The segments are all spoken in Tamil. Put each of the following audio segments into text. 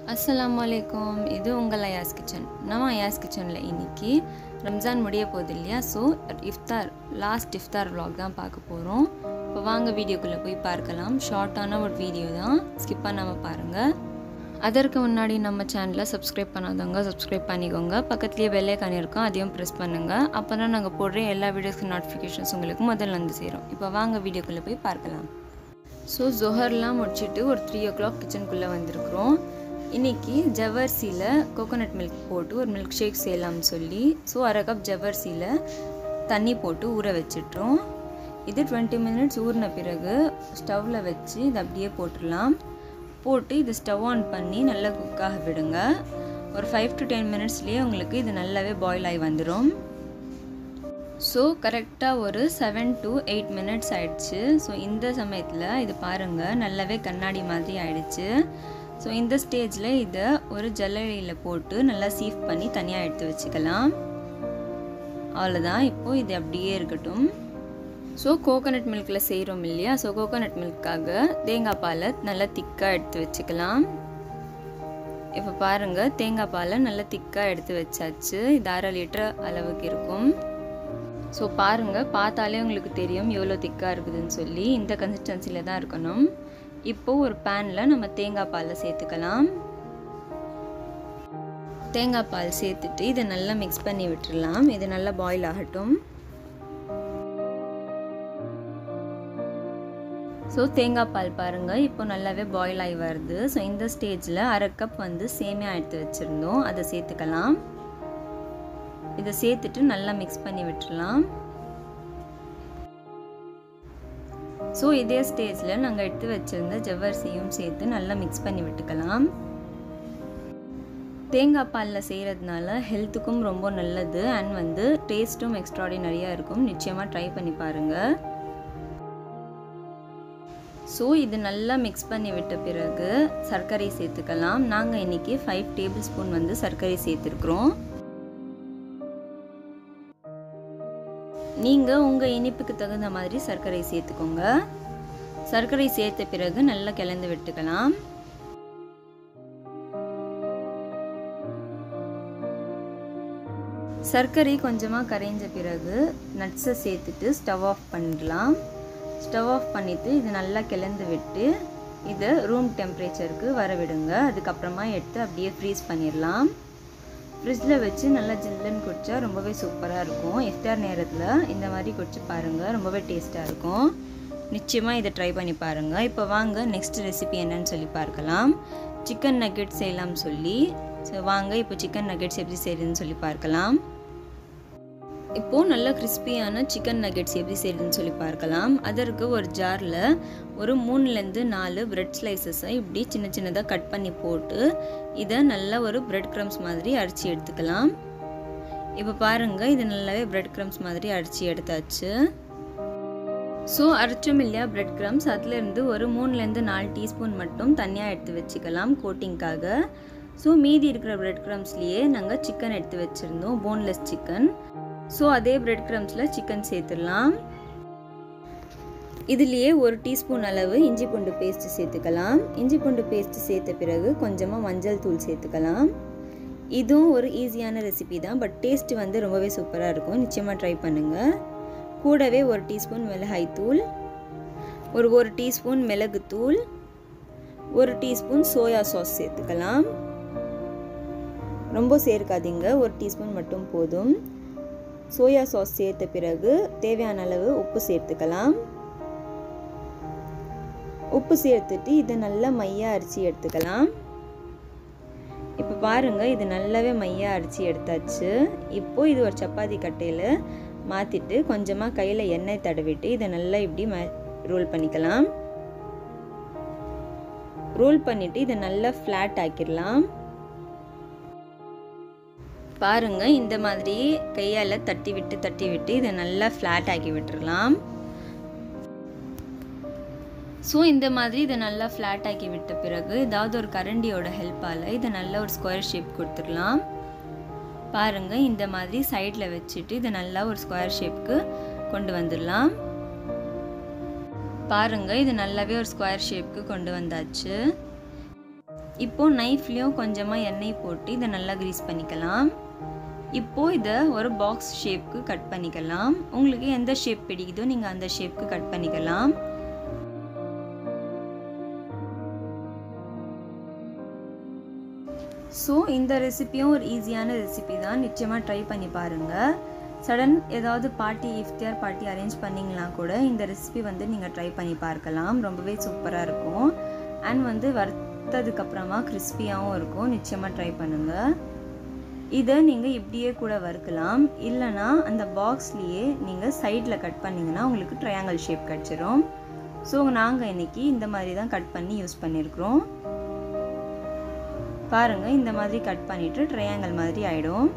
அஸ்ஸலாமு அலைக்கும் இது உங்கள் அயாஸ் கிச்சன் நம்ம அயாஸ் கிச்சனில் இன்னைக்கு ரம்ஜான் முடிய போகுது இல்லையா ஸோ இஃப்தார் லாஸ்ட் இஃப்தார் vlog தான் பார்க்க போகிறோம் இப்போ வாங்க வீடியோக்குள்ளே போய் பார்க்கலாம் ஷார்ட்டான ஒரு வீடியோ தான் ஸ்கிப் பண்ணாமல் பாருங்கள் அதற்கு முன்னாடி நம்ம சேனலை சப்ஸ்கிரைப் பண்ணாதவங்க சப்ஸ்கிரைப் பண்ணிக்கோங்க பக்கத்துலேயே பெல்லைக்கான் இருக்கும் அதையும் ப்ரெஸ் பண்ணுங்கள் அப்போ தான் நாங்கள் போடுற எல்லா வீடியோஸ்க்கு நோட்டிஃபிகேஷன்ஸ் உங்களுக்கு முதல்ல வந்து சேரும் இப்போ வாங்க வீடியோக்குள்ளே போய் பார்க்கலாம் ஸோ ஜொஹர்லாம் முடிச்சுட்டு ஒரு த்ரீ ஓ கிளாக் கிச்சனுக்குள்ளே வந்திருக்கிறோம் இன்றைக்கி ஜவ்வரிசியில் கோகோனட் மில்க் போட்டு ஒரு மில்க் ஷேக் செய்யலாம்னு சொல்லி ஸோ அரை கப் ஜவ்வரிசியில் தண்ணி போட்டு ஊற வச்சிட்றோம் இது டுவெண்ட்டி மினிட்ஸ் ஊறின பிறகு ஸ்டவ்வில் வச்சு இதை அப்படியே போட்டுடலாம் போட்டு இது ஸ்டவ் ஆன் பண்ணி நல்லா குக்காக விடுங்க ஒரு ஃபைவ் டு டென் மினிட்ஸ்லேயே உங்களுக்கு இது நல்லாவே பாயில் ஆகி வந்துடும் ஸோ கரெக்டாக ஒரு செவன் டு எயிட் மினிட்ஸ் ஆயிடுச்சு ஸோ இந்த சமயத்தில் இது பாருங்கள் நல்லாவே கண்ணாடி மாதிரி ஆயிடுச்சு ஸோ இந்த ஸ்டேஜில் இதை ஒரு ஜல்லடியில் போட்டு நல்லா சீஃப் பண்ணி தனியாக எடுத்து வச்சுக்கலாம் அவ்வளோதான் இப்போது இது அப்படியே இருக்கட்டும் ஸோ கோகோனட் மில்கில் செய்கிறோம் இல்லையா ஸோ கோகோனட் மில்க்காக தேங்காய் பாலை நல்லா திக்காக எடுத்து வச்சுக்கலாம் இப்போ பாருங்கள் தேங்காய் பாலை நல்லா திக்காக எடுத்து வச்சாச்சு இது அரை லிட்டர் அளவுக்கு இருக்கும் ஸோ பாருங்கள் பார்த்தாலே உங்களுக்கு தெரியும் எவ்வளோ திக்காக இருக்குதுன்னு சொல்லி இந்த கன்சிஸ்டன்சியில் தான் இருக்கணும் இப்போது ஒரு பேனில் நம்ம தேங்காய் பாலை சேர்த்துக்கலாம் தேங்காய் பால் சேர்த்துட்டு இதை நல்லா மிக்ஸ் பண்ணி விட்டுடலாம் இது நல்லா பாயில் ஆகட்டும் ஸோ தேங்காய் பால் பாருங்கள் இப்போ நல்லாவே பாயில் ஆகி வருது ஸோ இந்த ஸ்டேஜில் அரை கப் வந்து சேமியா எடுத்து வச்சுருந்தோம் அதை சேர்த்துக்கலாம் இதை சேர்த்துட்டு நல்லா மிக்ஸ் பண்ணி விட்டுடலாம் ஸோ இதே ஸ்டேஜில் நாங்கள் எடுத்து வச்சுருந்த ஜவ்வரிசியும் சேர்த்து நல்லா மிக்ஸ் பண்ணி விட்டுக்கலாம் தேங்காய் பாலில் செய்கிறதுனால ஹெல்த்துக்கும் ரொம்ப நல்லது அண்ட் வந்து டேஸ்ட்டும் எக்ஸ்ட்ராடினரியாக இருக்கும் நிச்சயமாக ட்ரை பண்ணி பாருங்கள் ஸோ இது நல்லா மிக்ஸ் பண்ணி விட்ட பிறகு சர்க்கரை சேர்த்துக்கலாம் நாங்கள் இன்றைக்கி ஃபைவ் டேபிள் ஸ்பூன் வந்து சர்க்கரை சேர்த்துருக்குறோம் நீங்கள் உங்கள் இனிப்புக்கு தகுந்த மாதிரி சர்க்கரை சேர்த்துக்கோங்க சர்க்கரை சேர்த்த பிறகு நல்லா கிளந்து விட்டுக்கலாம் சர்க்கரை கொஞ்சமாக கரைஞ்ச பிறகு நட்ஸை சேர்த்துட்டு ஸ்டவ் ஆஃப் பண்ணிடலாம் ஸ்டவ் ஆஃப் பண்ணிவிட்டு இது நல்லா கிளந்து விட்டு இதை ரூம் டெம்பரேச்சருக்கு வர விடுங்க அதுக்கப்புறமா எடுத்து அப்படியே ஃப்ரீஸ் பண்ணிடலாம் ஃப்ரிட்ஜில் வச்சு நல்லா ஜில்லுன்னு குடித்தா ரொம்பவே சூப்பராக இருக்கும் இஃப்தார் நேரத்தில் இந்த மாதிரி குடிச்சு பாருங்கள் ரொம்பவே டேஸ்ட்டாக இருக்கும் நிச்சயமாக இதை ட்ரை பண்ணி பாருங்கள் இப்போ வாங்க நெக்ஸ்ட் ரெசிபி என்னன்னு சொல்லி பார்க்கலாம் சிக்கன் நக்கெட் செய்யலாம்னு சொல்லி ஸோ வாங்க இப்போ சிக்கன் நக்கெட்ஸ் எப்படி செய்யுதுன்னு சொல்லி பார்க்கலாம் இப்போது நல்ல கிறிஸ்பியான சிக்கன் நக்கெட்ஸ் எப்படி செய்யுதுன்னு சொல்லி பார்க்கலாம் அதற்கு ஒரு ஜாரில் ஒரு மூணுலேருந்து நாலு பிரெட் ஸ்லைசஸை இப்படி சின்ன சின்னதாக கட் பண்ணி போட்டு இதை நல்ல ஒரு பிரெட் க்ரம்ஸ் மாதிரி அரிச்சு எடுத்துக்கலாம் இப்போ பாருங்கள் இது நல்லாவே பிரெட் க்ரம்ஸ் மாதிரி அரிச்சு எடுத்தாச்சு ஸோ அரைச்சோம் இல்லையா பிரெட் க்ரம்ஸ் அதுலேருந்து ஒரு மூணுலேருந்து நாலு டீஸ்பூன் மட்டும் தனியாக எடுத்து வச்சுக்கலாம் கோட்டிங்க்காக ஸோ மீதி இருக்கிற பிரெட் க்ரம்ஸ்லேயே நாங்கள் சிக்கன் எடுத்து வச்சுருந்தோம் போன்லெஸ் சிக்கன் ஸோ அதே பிரெட் க்ரம்ஸில் சிக்கன் சேர்த்துடலாம் இதுலேயே ஒரு டீஸ்பூன் அளவு இஞ்சி பூண்டு பேஸ்ட்டு சேர்த்துக்கலாம் இஞ்சி பூண்டு பேஸ்ட்டு சேர்த்த பிறகு கொஞ்சமாக மஞ்சள் தூள் சேர்த்துக்கலாம் இதுவும் ஒரு ஈஸியான ரெசிபி தான் பட் டேஸ்ட் வந்து ரொம்பவே சூப்பராக இருக்கும் நிச்சயமாக ட்ரை பண்ணுங்கள் கூடவே ஒரு டீஸ்பூன் மிளகாய் தூள் ஒரு ஒரு டீஸ்பூன் மிளகு தூள் ஒரு டீஸ்பூன் சோயா சாஸ் சேர்த்துக்கலாம் ரொம்ப சேர்க்காதீங்க ஒரு டீஸ்பூன் மட்டும் போதும் சோயா சாஸ் சேர்த்த பிறகு தேவையான அளவு உப்பு சேர்த்துக்கலாம் உப்பு சேர்த்துட்டு இதை நல்லா மையாக அரிச்சு எடுத்துக்கலாம் இப்போ பாருங்கள் இது நல்லாவே மையாக அரிச்சு எடுத்தாச்சு இப்போது இது ஒரு சப்பாத்தி கட்டையில் மாற்றிட்டு கொஞ்சமாக கையில் எண்ணெய் தடவிட்டு இதை நல்லா இப்படி ம ரோல் பண்ணிக்கலாம் ரோல் பண்ணிவிட்டு இதை நல்லா ஃப்ளாட் ஆக்கிடலாம் பாருங்க இந்த மாதிரி கையால் தட்டி விட்டு தட்டி விட்டு இதை நல்லா ஃப்ளாட் ஆக்கி விட்டுறலாம் ஸோ இந்த மாதிரி இதை நல்லா ஃப்ளாட் ஆக்கி விட்ட பிறகு ஏதாவது ஒரு கரண்டியோட ஹெல்ப்பால் இதை நல்ல ஒரு ஸ்கொயர் ஷேப் கொடுத்துடலாம் பாருங்கள் இந்த மாதிரி சைடில் வச்சுட்டு இதை நல்லா ஒரு ஸ்கொயர் ஷேப்புக்கு கொண்டு வந்துடலாம் பாருங்கள் இது நல்லாவே ஒரு ஸ்கொயர் ஷேப்புக்கு கொண்டு வந்தாச்சு இப்போது நைஃப்லேயும் கொஞ்சமாக எண்ணெய் போட்டு இதை நல்லா க்ரீஸ் பண்ணிக்கலாம் இப்போது இதை ஒரு பாக்ஸ் ஷேப்க்கு கட் பண்ணிக்கலாம் உங்களுக்கு எந்த ஷேப் பிடிக்குதோ நீங்கள் அந்த ஷேப்க்கு கட் பண்ணிக்கலாம் ஸோ இந்த ரெசிப்பியும் ஒரு ஈஸியான ரெசிபி தான் நிச்சயமாக ட்ரை பண்ணி பாருங்கள் சடன் ஏதாவது பார்ட்டி இஃப்தியார் பார்ட்டி அரேஞ்ச் பண்ணிங்கன்னா கூட இந்த ரெசிபி வந்து நீங்கள் ட்ரை பண்ணி பார்க்கலாம் ரொம்பவே சூப்பராக இருக்கும் அண்ட் வந்து வறுத்ததுக்கப்புறமா கிறிஸ்பியாகவும் இருக்கும் நிச்சயமாக ட்ரை பண்ணுங்கள் இதை நீங்கள் இப்படியே கூட வறுக்கலாம் இல்லைனா அந்த பாக்ஸ்லேயே நீங்கள் சைடில் கட் பண்ணிங்கன்னா உங்களுக்கு ட்ரையாங்கிள் ஷேப் கிடச்சிரும் ஸோ நாங்கள் இன்றைக்கி இந்த மாதிரி தான் கட் பண்ணி யூஸ் பண்ணியிருக்கிறோம் பாருங்கள் இந்த மாதிரி கட் பண்ணிவிட்டு ட்ரையாங்கிள் மாதிரி ஆகிடும்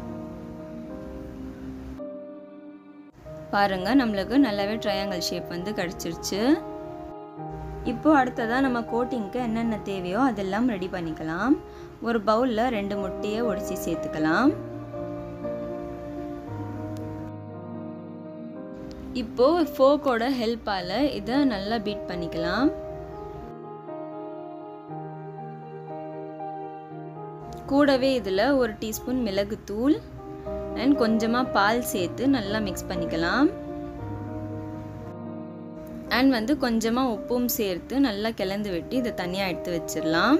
பாருங்கள் நம்மளுக்கு நல்லாவே ட்ரையாங்கிள் ஷேப் வந்து கிடச்சிருச்சு இப்போ அடுத்ததாக நம்ம கோட்டிங்க்கு என்னென்ன தேவையோ அதெல்லாம் ரெடி பண்ணிக்கலாம் ஒரு பவுலில் ரெண்டு முட்டையை ஒடிச்சு சேர்த்துக்கலாம் இப்போ ஃபோக்கோட ஹெல்ப்பால் இதை நல்லா பீட் பண்ணிக்கலாம் கூடவே இதில் ஒரு டீஸ்பூன் மிளகுத்தூள் அண்ட் கொஞ்சமாக பால் சேர்த்து நல்லா மிக்ஸ் பண்ணிக்கலாம் அண்ட் வந்து கொஞ்சமாக உப்பும் சேர்த்து நல்லா கிளந்து விட்டு இதை தனியாக எடுத்து வச்சிடலாம்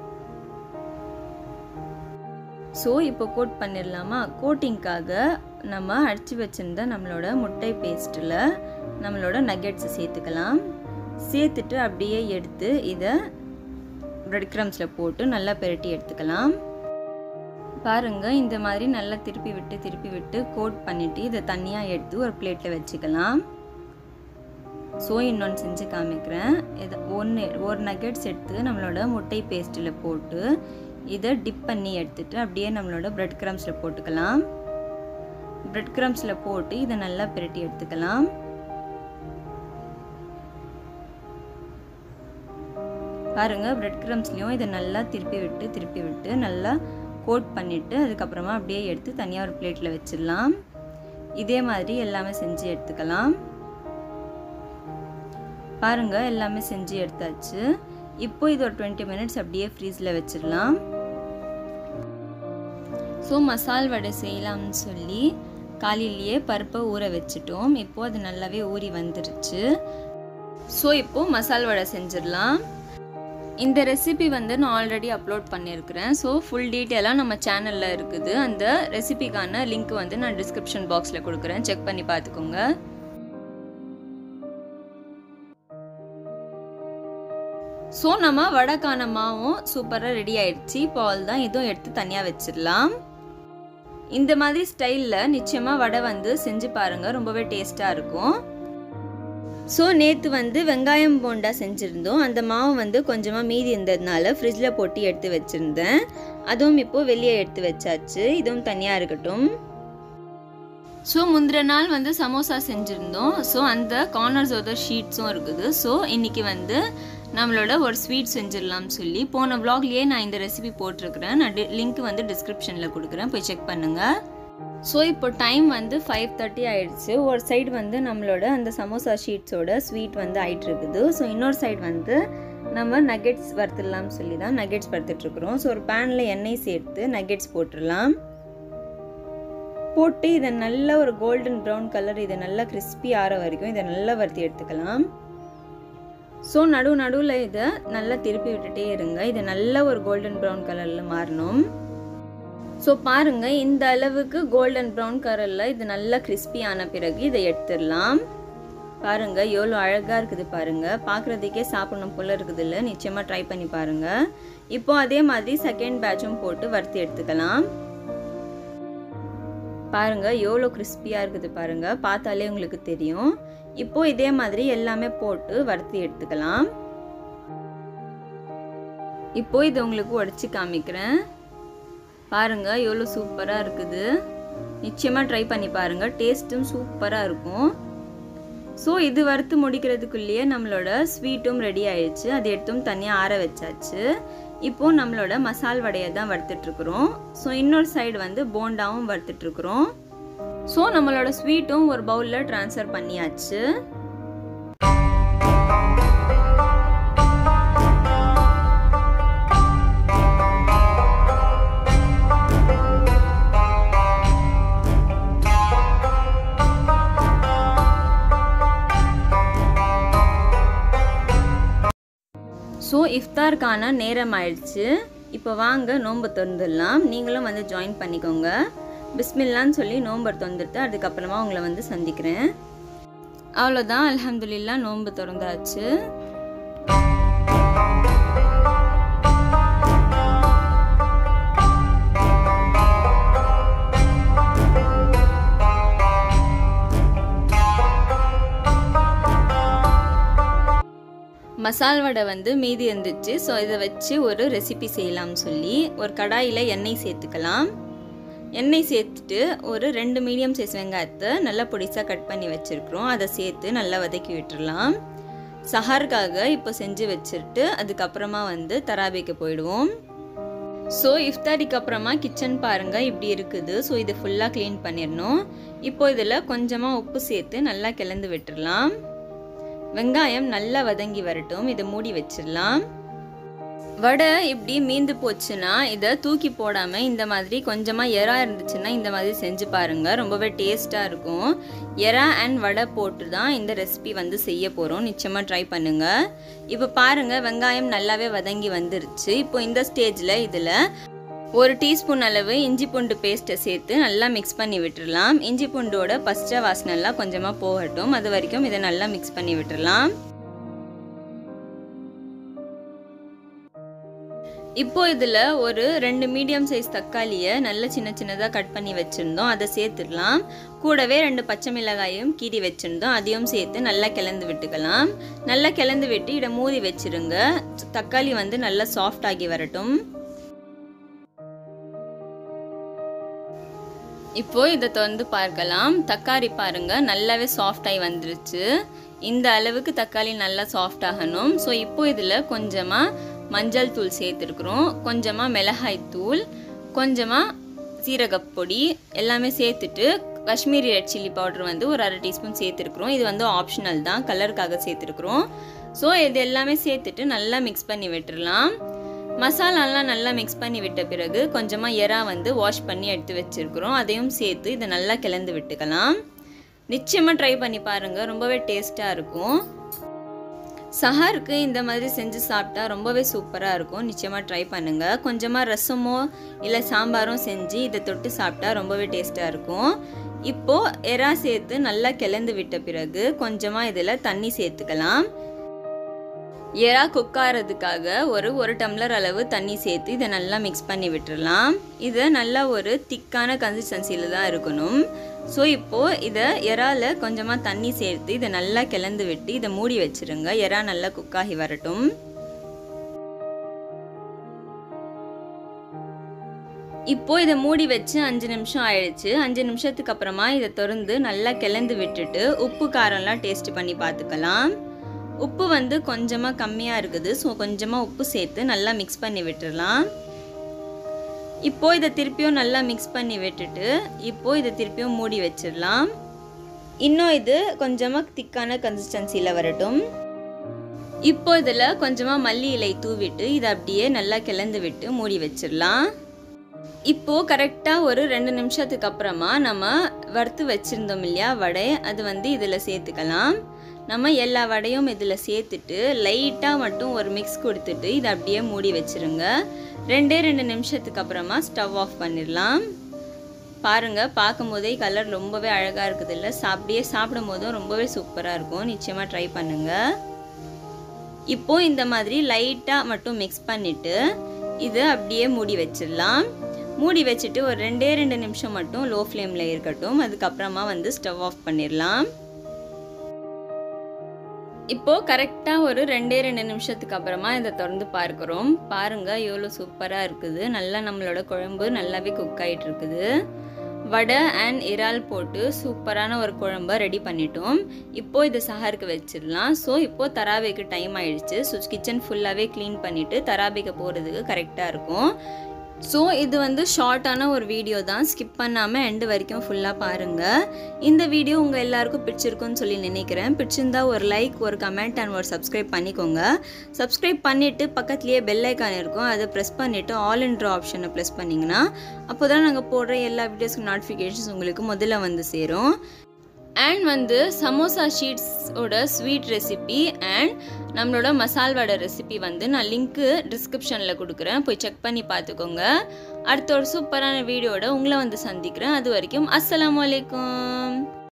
ஸோ இப்போ கோட் பண்ணிடலாமா கோட்டிங்க்காக நம்ம அடித்து வச்சுருந்த நம்மளோட முட்டை பேஸ்ட்டில் நம்மளோட நக்கெட்ஸை சேர்த்துக்கலாம் சேர்த்துட்டு அப்படியே எடுத்து இதை ப்ரெட் க்ரம்ஸில் போட்டு நல்லா பெரட்டி எடுத்துக்கலாம் பாருங்கள் இந்த மாதிரி நல்லா திருப்பி விட்டு திருப்பி விட்டு கோட் பண்ணிவிட்டு இதை தனியாக எடுத்து ஒரு பிளேட்டில் வச்சுக்கலாம் ஸோ இன்னொன்று செஞ்சு காமிக்கிறேன் இதை ஒன்று ஒரு நக்கெட்ஸ் எடுத்து நம்மளோட முட்டை பேஸ்ட்டில் போட்டு இதை டிப் பண்ணி எடுத்துட்டு அப்படியே நம்மளோட ப்ரெட் க்ரம்ஸில் போட்டுக்கலாம் ப்ரெட் க்ரம்ஸில் போட்டு இதை நல்லா பிரட்டி எடுத்துக்கலாம் பாருங்கள் ப்ரெட் க்ரம்ஸ்லேயும் இதை நல்லா திருப்பி விட்டு திருப்பி விட்டு நல்லா கோட் பண்ணிவிட்டு அதுக்கப்புறமா அப்படியே எடுத்து தனியாக ஒரு பிளேட்டில் வச்சிடலாம் இதே மாதிரி எல்லாமே செஞ்சு எடுத்துக்கலாம் பாருங்கள் எல்லாமே செஞ்சு எடுத்தாச்சு இப்போ இது ஒரு டுவெண்ட்டி மினிட்ஸ் அப்படியே ஃப்ரீஸில் வச்சிடலாம் ஸோ மசால் வடை செய்யலாம்னு சொல்லி காலையிலேயே பருப்பை ஊற வச்சுட்டோம் இப்போது அது நல்லாவே ஊறி வந்துருச்சு ஸோ இப்போது மசால் வடை செஞ்சிடலாம் இந்த ரெசிபி வந்து நான் ஆல்ரெடி அப்லோட் பண்ணியிருக்கிறேன் ஸோ ஃபுல் டீட்டெயிலாக நம்ம சேனலில் இருக்குது அந்த ரெசிபிக்கான லிங்க் வந்து நான் டிஸ்கிரிப்ஷன் பாக்ஸில் கொடுக்குறேன் செக் பண்ணி பார்த்துக்கோங்க ஸோ நம்ம வடைக்கான மாவும் சூப்பராக ரெடி ஆயிடுச்சு பால் தான் இதுவும் எடுத்து தனியாக வச்சிடலாம் இந்த மாதிரி ஸ்டைலில் நிச்சயமாக வடை வந்து செஞ்சு பாருங்கள் ரொம்பவே டேஸ்ட்டாக இருக்கும் ஸோ நேற்று வந்து வெங்காயம் போண்டா செஞ்சுருந்தோம் அந்த மாவு வந்து கொஞ்சமாக மீதி இருந்ததுனால ஃப்ரிட்ஜில் போட்டு எடுத்து வச்சுருந்தேன் அதுவும் இப்போது வெளியே எடுத்து வச்சாச்சு இதுவும் தனியாக இருக்கட்டும் ஸோ முந்திர நாள் வந்து சமோசா செஞ்சுருந்தோம் ஸோ அந்த கார்னர்ஸோட ஷீட்ஸும் இருக்குது ஸோ இன்றைக்கி வந்து நம்மளோட ஒரு ஸ்வீட் செஞ்சிடலாம்னு சொல்லி போன வ்ளாக்லேயே நான் இந்த ரெசிபி போட்டிருக்கிறேன் நான் லிங்க் வந்து டிஸ்கிரிப்ஷனில் கொடுக்குறேன் போய் செக் பண்ணுங்கள் ஸோ இப்போ டைம் வந்து ஃபைவ் தேர்ட்டி ஆயிடுச்சு ஒரு சைடு வந்து நம்மளோட அந்த சமோசா ஷீட்ஸோட ஸ்வீட் வந்து ஆயிட்டு இருக்குது ஸோ இன்னொரு சைடு வந்து நம்ம நகெட்ஸ் வறுத்துடலாம்னு சொல்லி தான் நகெட்ஸ் வறுத்துட்ருக்குறோம் ஸோ ஒரு பேனில் எண்ணெய் சேர்த்து நகெட்ஸ் போட்டுடலாம் போட்டு இதை நல்ல ஒரு கோல்டன் ப்ரௌன் கலர் இதை நல்லா கிறிஸ்பி ஆற வரைக்கும் இதை நல்லா வறுத்தி எடுத்துக்கலாம் ஸோ நடு நடுவில் இதை நல்லா திருப்பி விட்டுட்டே இருங்க இது நல்ல ஒரு கோல்டன் ப்ரௌன் கலரில் மாறணும் ஸோ பாருங்கள் இந்த அளவுக்கு கோல்டன் ப்ரௌன் கலரில் இது நல்லா கிறிஸ்பி ஆன பிறகு இதை எடுத்துடலாம் பாருங்கள் எவ்வளோ அழகாக இருக்குது பாருங்கள் பார்க்குறதுக்கே சாப்பிடணும் போல் இருக்குது இல்லை நிச்சயமாக ட்ரை பண்ணி பாருங்கள் இப்போ அதே மாதிரி செகண்ட் பேட்சும் போட்டு வறுத்து எடுத்துக்கலாம் பாருங்கள் எவ்வளோ கிறிஸ்பியாக இருக்குது பாருங்கள் பார்த்தாலே உங்களுக்கு தெரியும் இப்போ இதே மாதிரி எல்லாமே போட்டு வறுத்து எடுத்துக்கலாம் இப்போ இதை உங்களுக்கு உடச்சி காமிக்கிறேன் பாருங்க எவ்வளோ சூப்பராக இருக்குது நிச்சயமாக ட்ரை பண்ணி பாருங்கள் டேஸ்ட்டும் சூப்பராக இருக்கும் ஸோ இது வறுத்து முடிக்கிறதுக்குள்ளேயே நம்மளோட ஸ்வீட்டும் ரெடி ஆயிடுச்சு அது எடுத்தும் தனியாக ஆற வச்சாச்சு இப்போ நம்மளோட மசால் வடையை தான் வறுத்துட்ருக்குறோம் ஸோ இன்னொரு சைடு வந்து போண்டாவும் வறுத்துட்ருக்குறோம் ஸோ நம்மளோட ஸ்வீட்டும் ஒரு பவுலில் ட்ரான்ஸ்ஃபர் பண்ணியாச்சு இஃப்தாருக்கான நேரம் ஆயிடுச்சு இப்போ வாங்க நோன்பு திறந்துடலாம் நீங்களும் வந்து ஜாயின் பண்ணிக்கோங்க பிஸ்மில்லான்னு சொல்லி நோன்பு திறந்துட்டு அதுக்கப்புறமா உங்களை வந்து சந்திக்கிறேன் அவ்வளோதான் அல்ஹம்துலில்லா நோன்பு திறந்தாச்சு மசால் வடை வந்து மீதி இருந்துச்சு ஸோ இதை வச்சு ஒரு ரெசிபி செய்யலாம்னு சொல்லி ஒரு கடாயில் எண்ணெய் சேர்த்துக்கலாம் எண்ணெய் சேர்த்துட்டு ஒரு ரெண்டு மீடியம் சைஸ் வெங்காயத்தை நல்லா பொடிசாக கட் பண்ணி வச்சுருக்குறோம் அதை சேர்த்து நல்லா வதக்கி விட்டுறலாம் சஹாருக்காக இப்போ செஞ்சு வச்சுட்டு அதுக்கப்புறமா வந்து தராபிக்கு போயிடுவோம் ஸோ இஃப்தாரிக்கு அப்புறமா கிச்சன் பாருங்கள் இப்படி இருக்குது ஸோ இது ஃபுல்லாக க்ளீன் பண்ணிடணும் இப்போ இதில் கொஞ்சமாக உப்பு சேர்த்து நல்லா கிளந்து விட்டுடலாம் வெங்காயம் நல்லா வதங்கி வரட்டும் இதை மூடி வச்சிடலாம் வடை இப்படி மீந்து போச்சுன்னா இதை தூக்கி போடாமல் இந்த மாதிரி கொஞ்சமாக எறா இருந்துச்சுன்னா இந்த மாதிரி செஞ்சு பாருங்கள் ரொம்பவே டேஸ்ட்டாக இருக்கும் எறா அண்ட் வடை போட்டு தான் இந்த ரெசிபி வந்து செய்ய போகிறோம் நிச்சயமாக ட்ரை பண்ணுங்கள் இப்போ பாருங்கள் வெங்காயம் நல்லாவே வதங்கி வந்துருச்சு இப்போ இந்த ஸ்டேஜில் இதில் ஒரு டீஸ்பூன் அளவு இஞ்சி பூண்டு பேஸ்ட்டை சேர்த்து நல்லா மிக்ஸ் பண்ணி விட்டுடலாம் இஞ்சி பூண்டோட பச்சை வாசனைலாம் கொஞ்சமாக போகட்டும் அது வரைக்கும் இதை நல்லா மிக்ஸ் பண்ணி விட்டுடலாம் இப்போ இதில் ஒரு ரெண்டு மீடியம் சைஸ் தக்காளியை நல்ல சின்ன சின்னதாக கட் பண்ணி வச்சுருந்தோம் அதை சேர்த்துடலாம் கூடவே ரெண்டு பச்சை மிளகாயும் கீறி வச்சுருந்தோம் அதையும் சேர்த்து நல்லா கிளந்து விட்டுக்கலாம் நல்லா கிளந்து விட்டு இதை மூடி வச்சுருங்க தக்காளி வந்து நல்லா சாஃப்ட் ஆகி வரட்டும் இப்போ இதை திறந்து பார்க்கலாம் தக்காளி பாருங்க நல்லாவே சாஃப்ட் ஆகி வந்துருச்சு இந்த அளவுக்கு தக்காளி நல்லா சாஃப்ட் ஆகணும் ஸோ இப்போ இதில் கொஞ்சமாக மஞ்சள் தூள் சேர்த்துருக்குறோம் கொஞ்சமாக மிளகாய் தூள் கொஞ்சமாக சீரகப்பொடி எல்லாமே சேர்த்துட்டு காஷ்மீரி ரெட் சில்லி பவுடர் வந்து ஒரு அரை டீஸ்பூன் சேர்த்துருக்குறோம் இது வந்து ஆப்ஷனல் தான் கலருக்காக சேர்த்துருக்குறோம் ஸோ இது எல்லாமே சேர்த்துட்டு நல்லா மிக்ஸ் பண்ணி விட்டுடலாம் மசாலாலாம் நல்லா மிக்ஸ் பண்ணி விட்ட பிறகு கொஞ்சமாக எறா வந்து வாஷ் பண்ணி எடுத்து வச்சுருக்குறோம் அதையும் சேர்த்து இதை நல்லா கிளந்து விட்டுக்கலாம் நிச்சயமாக ட்ரை பண்ணி பாருங்கள் ரொம்பவே டேஸ்ட்டாக இருக்கும் சஹருக்கு இந்த மாதிரி செஞ்சு சாப்பிட்டா ரொம்பவே சூப்பராக இருக்கும் நிச்சயமாக ட்ரை பண்ணுங்கள் கொஞ்சமாக ரசமோ இல்லை சாம்பாரும் செஞ்சு இதை தொட்டு சாப்பிட்டா ரொம்பவே டேஸ்ட்டாக இருக்கும் இப்போது எறா சேர்த்து நல்லா கிளந்து விட்ட பிறகு கொஞ்சமாக இதில் தண்ணி சேர்த்துக்கலாம் எறா குக் ஆகிறதுக்காக ஒரு ஒரு டம்ளர் அளவு தண்ணி சேர்த்து இதை நல்லா மிக்ஸ் பண்ணி விட்டுறலாம் இது நல்லா ஒரு திக்கான கன்சிஸ்டன்சியில் தான் இருக்கணும் ஸோ இப்போது இதை எறால கொஞ்சமாக தண்ணி சேர்த்து இதை நல்லா கிளந்து விட்டு இதை மூடி வச்சுருங்க எறா நல்லா குக் ஆகி வரட்டும் இப்போ இதை மூடி வச்சு அஞ்சு நிமிஷம் ஆயிடுச்சு அஞ்சு நிமிஷத்துக்கு அப்புறமா இதை திறந்து நல்லா கிளந்து விட்டுட்டு உப்பு காரம்லாம் டேஸ்ட் பண்ணி பார்த்துக்கலாம் உப்பு வந்து கொஞ்சமாக கம்மியாக இருக்குது ஸோ கொஞ்சமாக உப்பு சேர்த்து நல்லா மிக்ஸ் பண்ணி விட்டுடலாம் இப்போ இதை திருப்பியும் நல்லா மிக்ஸ் பண்ணி விட்டுட்டு இப்போ இதை திருப்பியும் மூடி வச்சிடலாம் இன்னும் இது கொஞ்சமாக திக்கான கன்சிஸ்டன்சியில் வரட்டும் இப்போ இதில் கொஞ்சமாக மல்லி இலை தூவிட்டு இதை அப்படியே நல்லா கிளந்து விட்டு மூடி வச்சிடலாம் இப்போது கரெக்டாக ஒரு ரெண்டு நிமிஷத்துக்கு அப்புறமா நம்ம வறுத்து வச்சுருந்தோம் இல்லையா வடை அது வந்து இதில் சேர்த்துக்கலாம் நம்ம எல்லா வடையும் இதில் சேர்த்துட்டு லைட்டாக மட்டும் ஒரு மிக்ஸ் கொடுத்துட்டு இதை அப்படியே மூடி வச்சுருங்க ரெண்டே ரெண்டு நிமிஷத்துக்கு அப்புறமா ஸ்டவ் ஆஃப் பண்ணிடலாம் பாருங்கள் பார்க்கும் போதே கலர் ரொம்பவே அழகாக இருக்குது இல்லை அப்படியே சாப்பிடும் போதும் ரொம்பவே சூப்பராக இருக்கும் நிச்சயமாக ட்ரை பண்ணுங்கள் இப்போ இந்த மாதிரி லைட்டாக மட்டும் மிக்ஸ் பண்ணிவிட்டு இது அப்படியே மூடி வச்சிடலாம் மூடி வச்சுட்டு ஒரு ரெண்டே ரெண்டு நிமிஷம் மட்டும் லோ ஃப்ளேமில் இருக்கட்டும் அதுக்கப்புறமா வந்து ஸ்டவ் ஆஃப் பண்ணிடலாம் இப்போது கரெக்டாக ஒரு ரெண்டே ரெண்டு நிமிஷத்துக்கு அப்புறமா இதை திறந்து பார்க்குறோம் பாருங்கள் எவ்வளோ சூப்பராக இருக்குது நல்லா நம்மளோட குழம்பு நல்லாவே குக் ஆகிட்டு இருக்குது வடை அண்ட் இறால் போட்டு சூப்பரான ஒரு குழம்ப ரெடி பண்ணிட்டோம் இப்போது இதை சஹருக்கு வச்சிடலாம் ஸோ இப்போது தராபிக்கு டைம் ஆயிடுச்சு ஸோ கிச்சன் ஃபுல்லாகவே க்ளீன் பண்ணிவிட்டு தராபிக்கு போகிறதுக்கு கரெக்டாக இருக்கும் ஸோ இது வந்து ஷார்ட்டான ஒரு வீடியோ தான் ஸ்கிப் பண்ணாமல் எண்டு வரைக்கும் ஃபுல்லாக பாருங்கள் இந்த வீடியோ உங்கள் எல்லாருக்கும் பிடிச்சிருக்குன்னு சொல்லி நினைக்கிறேன் பிடிச்சிருந்தா ஒரு லைக் ஒரு கமெண்ட் அண்ட் ஒரு சப்ஸ்கிரைப் பண்ணிக்கோங்க சப்ஸ்கிரைப் பண்ணிவிட்டு பக்கத்துலேயே பெல் ஐக்கான் இருக்கும் அதை ப்ரெஸ் பண்ணிவிட்டு ஆல் இன்ட்ரோ ஆப்ஷனை ப்ரெஸ் பண்ணிங்கன்னா அப்போ தான் நாங்கள் போடுற எல்லா வீடியோஸ்க்கு நோட்டிஃபிகேஷன்ஸ் உங்களுக்கு முதல்ல வந்து சேரும் அண்ட் வந்து சமோசா ஷீட்ஸோட ஸ்வீட் ரெசிபி அண்ட் நம்மளோட மசால் வடை ரெசிபி வந்து நான் லிங்க்கு டிஸ்கிரிப்ஷனில் கொடுக்குறேன் போய் செக் பண்ணி பார்த்துக்கோங்க அடுத்த ஒரு சூப்பரான வீடியோட உங்களை வந்து சந்திக்கிறேன் அது வரைக்கும் அஸ்ஸலாமு அலைக்கும்